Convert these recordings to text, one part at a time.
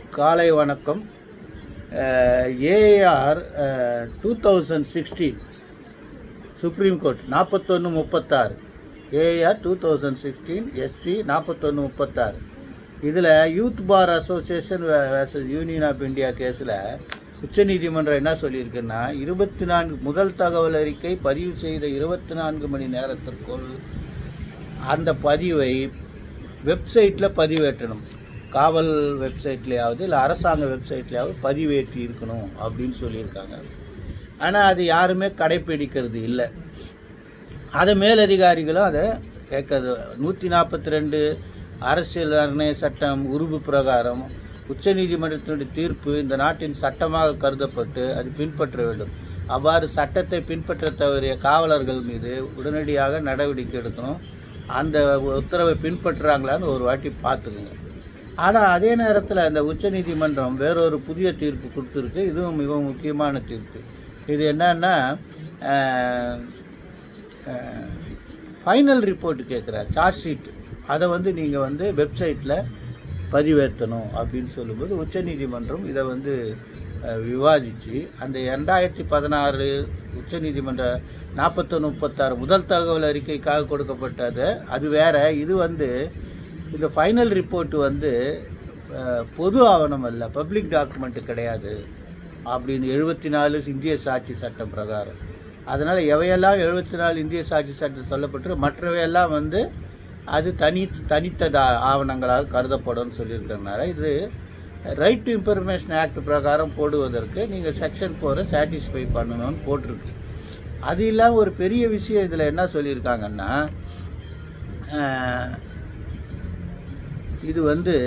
காலை வணக்கம் AR two thousand sixteen Supreme Court நாற்பத்தொன்று முப்பத்தாறு AR two thousand sixteen SC நாற்பத்தொன்று முப்பத்தாறு இதில் youth bar association versus union of India கேஸில் உச்சநீதிமன்றம் என்ன சொல்லியிருக்குன்னா இருபத்தி நான்கு முதல் தகவல் அறிக்கை பதிவு செய்த இருபத்தி நான்கு மணி நேரத்திற்குள் அந்த பதிவை வெப்சைட்டில் பதிவேற்றணும் காவல் வெப்சைட்லேயாவது இல்லை அரசாங்க வெப்சைட்லேயாவது பதிவேற்றி இருக்கணும் அப்படின்னு சொல்லியிருக்காங்க ஆனால் அது யாருமே கடைப்பிடிக்கிறது இல்லை அதை மேலதிகாரிகளும் அதை கேட்கறது நூற்றி நாற்பத்தி ரெண்டு அரசியல் நிர்ணய சட்டம் உருவு பிரகாரம் உச்சநீதிமன்றத்தினுடைய தீர்ப்பு இந்த நாட்டின் சட்டமாக கருதப்பட்டு அது பின்பற்ற வேண்டும் அவ்வாறு சட்டத்தை பின்பற்ற தவறிய காவலர்கள் மீது உடனடியாக நடவடிக்கை எடுக்கணும் அந்த உத்தரவை பின்பற்றுறாங்களான்னு ஒரு வாட்டி பார்த்துக்குங்க ஆனால் அதே நேரத்தில் அந்த உச்சநீதிமன்றம் வேறொரு புதிய தீர்ப்பு கொடுத்துருக்கு இதுவும் மிகவும் முக்கியமான தீர்ப்பு இது என்னன்னா ஃபைனல் ரிப்போர்ட் கேட்குற சார்ஜ் ஷீட் அதை வந்து நீங்கள் வந்து வெப்சைட்டில் பதிவேற்றணும் அப்படின்னு சொல்லும்போது உச்சநீதிமன்றம் இதை வந்து அஹ், விவாதித்து அந்த ரெண்டாயிரத்தி பதினாறு உச்சநீதிமன்ற நாற்பத்தொன்று முப்பத்தாறு முதல் தகவல் அறிக்கைக்காக கொடுக்கப்பட்டது அது வேற இது வந்து இந்த ஃபைனல் ரிப்போர்ட் வந்து அஹ், பொது ஆவணம் அல்ல பப்ளிக் டாக்குமெண்ட் கிடையாது அப்படின்னு எழுபத்தி நாலு இந்திய சாட்சி சட்டம் பிரகாரம் அதனால் எவையெல்லாம் எழுபத்தி நாலு இந்திய சாட்சி சட்டம் சொல்லப்பட்டு மற்றவையெல்லாம் வந்து அது தனி தனித்த தா- ஆவணங்களாக கருதப்படும் சொல்லியிருக்கிறதுனால இது ரைட் டு இன்ஃபர்மேஷன் ஆக்ட் பிரகாரம் போடுவதற்கு நீங்கள் செக்ஷன் ஃபோரை சாட்டிஸ்ஃபை பண்ணணும்னு போட்டிருக்கு அது இல்லாமல் ஒரு பெரிய விஷயம் இதில் என்ன சொல்லியிருக்காங்கன்னா அஹ், இது வந்து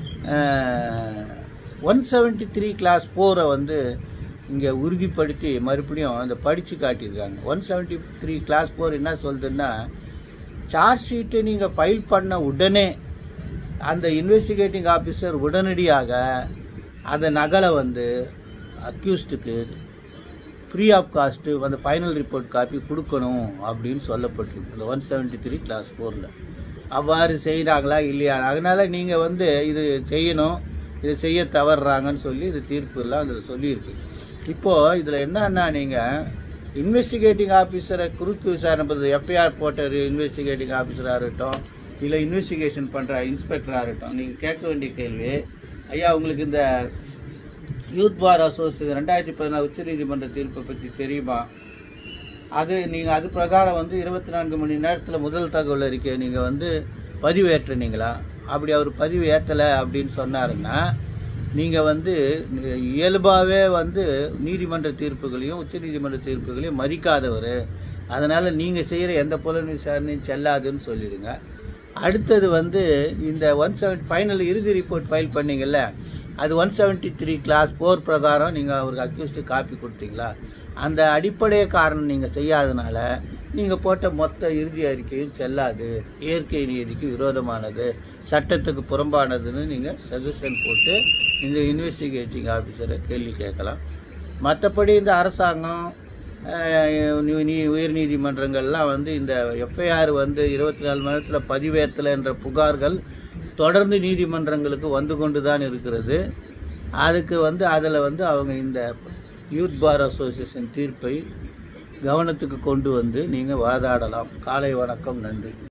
ஒன் செவன்ட்டி த்ரீ கிளாஸ் ஃபோரை வந்து இங்கே உறுதிப்படுத்தி மறுபடியும் அந்த படித்து காட்டியிருக்காங்க one seventy three clause four என்ன சொல்லுதுன்னா சார்ஜ் ஷீட்டை நீங்கள் ஃபைல் பண்ண உடனே அந்த இன்வெஸ்டிகேட்டிங் ஆஃபீஸர் உடனடியாக அந்த நகலை வந்து அக்யூஸ்டுக்கு ஃப்ரீ ஆஃப் காஸ்ட்டு அந்த ஃபைனல் ரிப்போர்ட் காப்பி கொடுக்கணும் அப்படின்னு சொல்லப்பட்டிருக்கு இந்த ஒன் செவன்ட்டி த்ரீ கிளாஸ் ஃபோரில் அவ்வாறு செய்கிறாங்களா இல்லையா அதனால் நீங்கள் வந்து இது செய்யணும் இது செய்ய தவறுறாங்கன்னு சொல்லி இது தீர்ப்பு எல்லாம் அதில் சொல்லியிருக்கு இப்போது இதில் என்னன்னா நீங்கள் இன்வெஸ்டிகேட்டிங் ஆஃபீஸரை குறுக்கு விசாரணை பண்ணுறது எஃப்ஐஆர் போட்ட இன்வெஸ்டிகேட்டிங் ஆஃபீஸராக இருக்கட்டும் இல்லை இன்வெஸ்டிகேஷன் பண்ணுற இன்ஸ்பெக்டராக இருக்கட்டும் நீங்கள் கேட்க வேண்டிய கேள்வி ஐயா உங்களுக்கு இந்த யூத் பார் அசோசியேஷன் ரெண்டாயிரத்தி பதினாறு உச்சநீதிமன்ற தீர்ப்பை பற்றி தெரியுமா அது நீங்கள் அது பிரகாரம் வந்து இருபத்தி நான்கு மணி நேரத்தில் முதல் தகவல் அறிக்கையை நீங்கள் வந்து பதிவு ஏற்றுனீங்களா அப்படி அவர் பதிவு ஏற்றலை அப்படின்னு சொன்னாருன்னா நீங்கள் வந்து இயல்பாகவே வந்து நீதிமன்ற தீர்ப்புகளையும் உச்சநீதிமன்ற தீர்ப்புகளையும் மதிக்காதவர் அதனால் நீங்கள் செய்கிற எந்த புலன் விசாரணையும் செல்லாதுன்னு சொல்லிடுங்க அடுத்தது வந்து இந்த ஒன் செவன்டி ஃபைனல் இறுதி ரிப்போர்ட் ஃபைல் பண்ணீங்கல்ல அது one seventy three clause four பிரகாரம் நீங்கள் அவருக்கு அக்யூஸ்டு காப்பி கொடுத்தீங்களா அந்த அடிப்படை காரணம் நீங்கள் செய்யாதனால நீங்கள் போட்ட மொத்த இறுதி அறிக்கையும் செல்லாது இயற்கை நீதிக்கு விரோதமானது சட்டத்துக்கு புறம்பானதுன்னு நீங்கள் சஜஷன் போட்டு இந்த இன்வெஸ்டிகேட்டிங் ஆஃபீஸரை கேள்வி கேட்கலாம் மற்றபடி இந்த அரசாங்கம் அஹ், நீ- நீ உயர் நீதிமன்றங்கள்லாம் வந்து இந்த எஃப்ஐஆர் வந்து இருபத்தி நாலு மணி நேரத்தில் பதிவேற்றலை என்ற புகார்கள் தொடர்ந்து நீதிமன்றங்களுக்கு வந்து கொண்டு தான் இருக்கிறது அதுக்கு வந்து அதில் வந்து அவங்க இந்த யூத் பார் அசோசியேஷன் தீர்ப்பை கவனத்துக்கு கொண்டு வந்து நீங்கள் வாதாடலாம் காலை வணக்கம் நன்றி